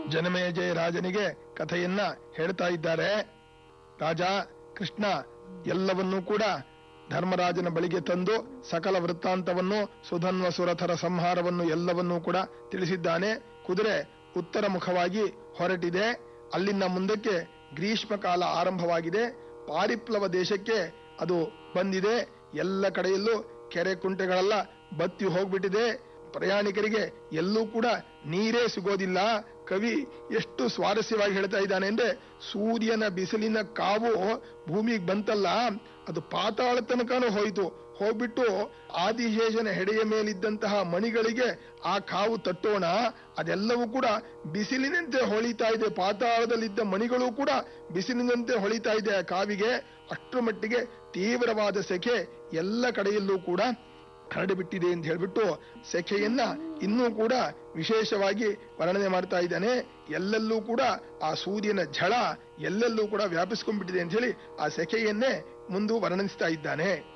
ಜನಮೇಜಯ ರಾಜನಿಗೆ ಕಥೆಯನ್ನ ಹೇಳ್ತಾ ಇದ್ದಾರೆ ರಾಜ ಕೃಷ್ಣ ಎಲ್ಲವನ್ನೂ ಕೂಡ ಧರ್ಮರಾಜನ ಬಳಿಗೆ ತಂದು ಸಕಲ ವೃತ್ತಾಂತವನ್ನು ಸುಧನ್ವ ಸುರಥರ ಸಂಹಾರವನ್ನು ಎಲ್ಲವನ್ನೂ ಕೂಡ ತಿಳಿಸಿದ್ದಾನೆ ಕುದುರೆ ಉತ್ತರ ಮುಖವಾಗಿ ಹೊರಟಿದೆ ಅಲ್ಲಿಂದ ಮುಂದಕ್ಕೆ ಗ್ರೀಷ್ಮ ಕಾಲ ಆರಂಭವಾಗಿದೆ ಪಾರಿಪ್ಲವ ದೇಶಕ್ಕೆ ಅದು ಬಂದಿದೆ ಎಲ್ಲ ಕಡೆಯಲ್ಲೂ ಕೆರೆ ಕುಂಟೆಗಳೆಲ್ಲ ಬತ್ತಿ ಹೋಗ್ಬಿಟ್ಟಿದೆ ಪ್ರಯಾಣಿಕರಿಗೆ ಎಲ್ಲೂ ಕೂಡ ನೀರೇ ಸಿಗೋದಿಲ್ಲ ಕವಿ ಎಷ್ಟು ಸ್ವಾರಸ್ಯವಾಗಿ ಹೇಳ್ತಾ ಇದ್ದಾನೆ ಅಂದ್ರೆ ಸೂರ್ಯನ ಬಿಸಿಲಿನ ಕಾವು ಭೂಮಿಗೆ ಬಂತಲ್ಲ ಅದು ಪಾತಾಳ ತನಕನೂ ಹೋಯಿತು ಹೋಗ್ಬಿಟ್ಟು ಆದಿಶೇಷನ ಹೆಡೆಯ ಮೇಲಿದ್ದಂತಹ ಮಣಿಗಳಿಗೆ ಆ ಕಾವು ತಟ್ಟೋಣ ಅದೆಲ್ಲವೂ ಕೂಡ ಬಿಸಿಲಿನಂತೆ ಹೊಳಿತಾ ಇದೆ ಪಾತಾಳದಲ್ಲಿದ್ದ ಮಣಿಗಳು ಕೂಡ ಬಿಸಿಲಿನಂತೆ ಹೊಳಿತಾ ಇದೆ ಆ ಕಾವಿಗೆ ಅಷ್ಟರ ಮಟ್ಟಿಗೆ ತೀವ್ರವಾದ ಸೆಕೆ ಎಲ್ಲ ಕಡೆಯಲ್ಲೂ ಕೂಡ ಹರಡಿಬಿಟ್ಟಿದೆ ಅಂತ ಹೇಳ್ಬಿಟ್ಟು ಸೆಖೆಯನ್ನ ಇನ್ನೂ ಕೂಡ ವಿಶೇಷವಾಗಿ ವರ್ಣನೆ ಮಾಡ್ತಾ ಇದ್ದಾನೆ ಎಲ್ಲೆಲ್ಲೂ ಕೂಡ ಆ ಸೂರ್ಯನ ಝಳ ಎಲ್ಲೆಲ್ಲೂ ಕೂಡ ವ್ಯಾಪಿಸ್ಕೊಂಡ್ಬಿಟ್ಟಿದೆ ಅಂತ ಹೇಳಿ ಆ ಸೆಖೆಯನ್ನೇ ಮುಂದು ವರ್ಣಿಸ್ತಾ ಇದ್ದಾನೆ